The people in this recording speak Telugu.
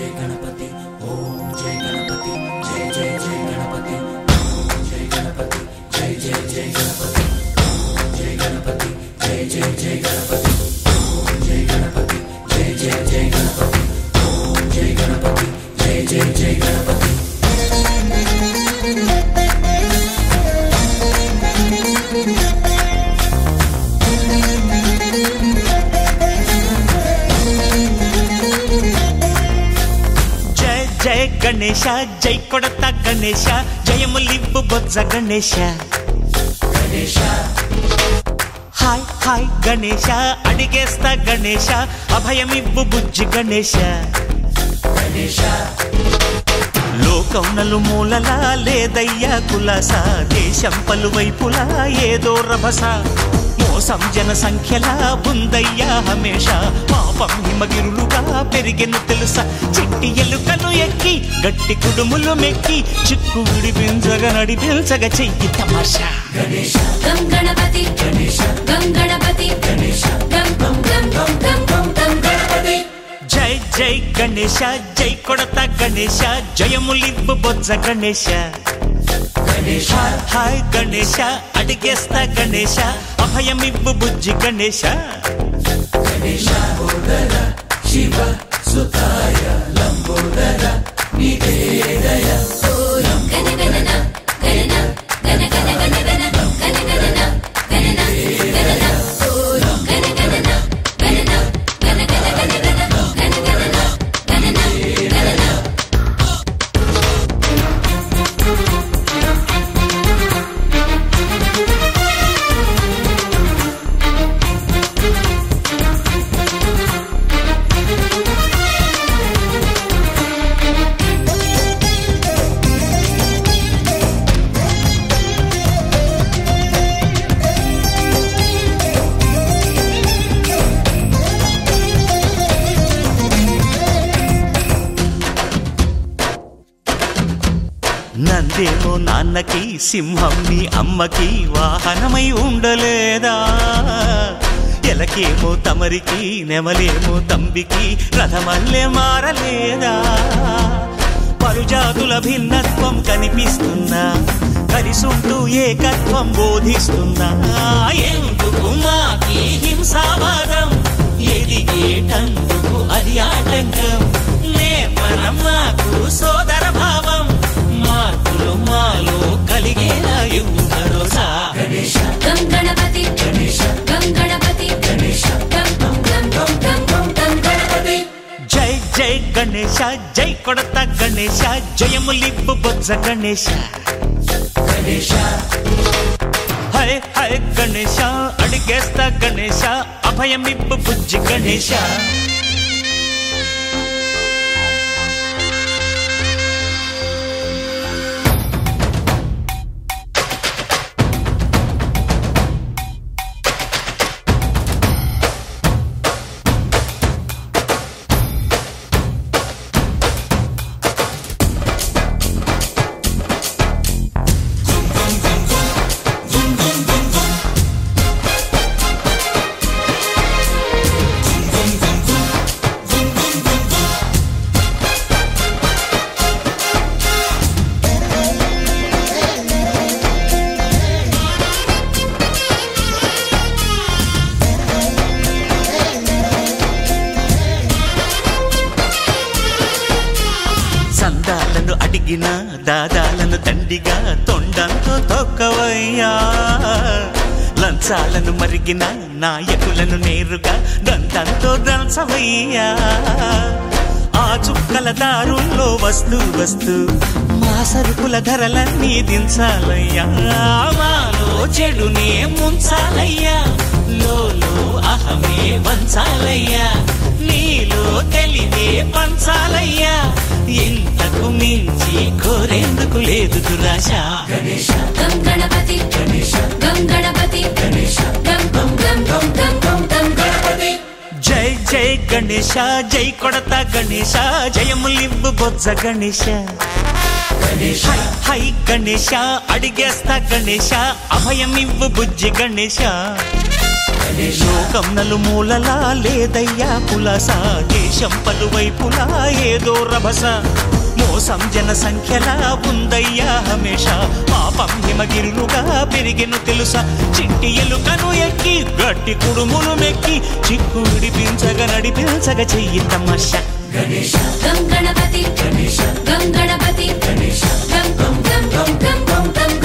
జయ గణపతి ఓం జయ గణపతి జయ జయ జయ గణపతి ఓం జయ గణపతి జయ జయ జయ గణపతి ఓం జయ గణపతి జయ జయ జయ గణపతి ఓం జయ గణపతి జయ జయ జయ గణపతి ఓం జయ గణపతి జయ జయ జయ గణపతి జయ జయ గణేಶ జై కొడత గణేಶ జయములివ్వు బొజ్జ గణేశ గణేశ హాయ్ హాయ్ గణేశ అడిగేస్తా గణేశ అభయమివ్వు బుజ్జి గణేశ గణేశ లోకం నలుమూలలా లేదయ్యా కులాస దేశం పలువైపులా ఏదో రభస మోసం జన సంఖ్యలా ఉందయ్యా హమేష పాపం హిమగిరులుగా పెరిగెను తెలుసా చిట్టి ఎలుకలు ఎక్కి గట్టి కుడుములు మెక్కి చిక్కు విడిపించగ నడిపించగ చెయ్యి తమాషా గణేశ గం గణపతి గణేశ గం గణపతి గణేశ గం గం గం గం గం గం గం గణపతి జై జై గణేశ జై కొడత గణేశ జయములివ్వు బొజ్జ గణేశ గణేశ హాయ్ గణేశ అడిగేస్తా గణేశ అభయమివ్వు బుజ్జి గణేశ గణేశ లంబోదర శివ సుతాయ లంబోదర నీదే దయ గణ గణన గణన గణ గణ గణ గణ గణ గణన గణన గణన గణ గణన గణన గణ గణ గణ గణ గణ గణన గణన గణన నందేమో నాన్నకి సింహం మీ అమ్మకి వాహనమై ఉండలేదా ఎలకేమో తమరికి నెమలేమో తంబికి రథమల్లే మారలేదా పరుజాతుల భిన్నత్వం కనిపిస్తున్నా కలిసుంటూ ఏకత్వం బోధిస్తున్నా ఎందుకు మాకి హింసావాదం ఎదిగేటందుకు అది ఆటంకం నేపరం మాకు సోదర భావం మార్పులు మాలో కలిగేలా ఇవ్వు భరోసా గణేశ గం గణపతి గణేశ గం గణపతి గణేశ గం గం గం గం గం గం గం గణపతి జై జై గణేశ జై కొడత గణేశ జయములిప్పు బొజ్జ గణేశ గణేశ హై హై గణేశ అడిగేస్తా గణేశ అభయమిప్పు బుజ్జి గణేశ సందాలను అడిగిన దాదాలను దండిగా తొండంతో తొక్కవయ్యా లంచాలను మరిగిన నాయకులను నేరుగా దంతంతో దంచవయ్యా ఆ చుక్కల దారుల్లో వస్తూ వస్తూ మా సరుకుల ధరలన్నీ దించాలయ్యా మాలో చెడునే ముంచాలయ్యా లోలో అహమే వంచాలయ్యా నీలో తెలివే పంచాలయ్యా ఇంతకు మించి కోరేందుకు లేదు దురాశ గణేశ గం గణపతి గణేశ గం గణపతి గణేశ గం గం గం గం గం గం గం గణపతి జై జై గణేశ జై కొడత గణేశ జయములివ్వు బొజ్జ గణేశ గణేశ హై గణేశ అడిగేస్తా గణేశ అభయమివ్వు బుజ్జి గణేశ లోకం నలుమూలలా లేదయ్యా పులస దేశం పలువైపులా ఏదో రభస మోసం జన సంఖ్యలా ఉందయ్యా హమేష పాపం హిమగిరులుగా పెరిగెను తెలుసా చిట్టి ఎలుకను ఎక్కి గట్టి కుడుములు మెక్కి చిక్కు విడిపించగ నడిపించగ చెయ్యి తమాష గం గణపతి గం గణపతి గం గం గం గం గం గం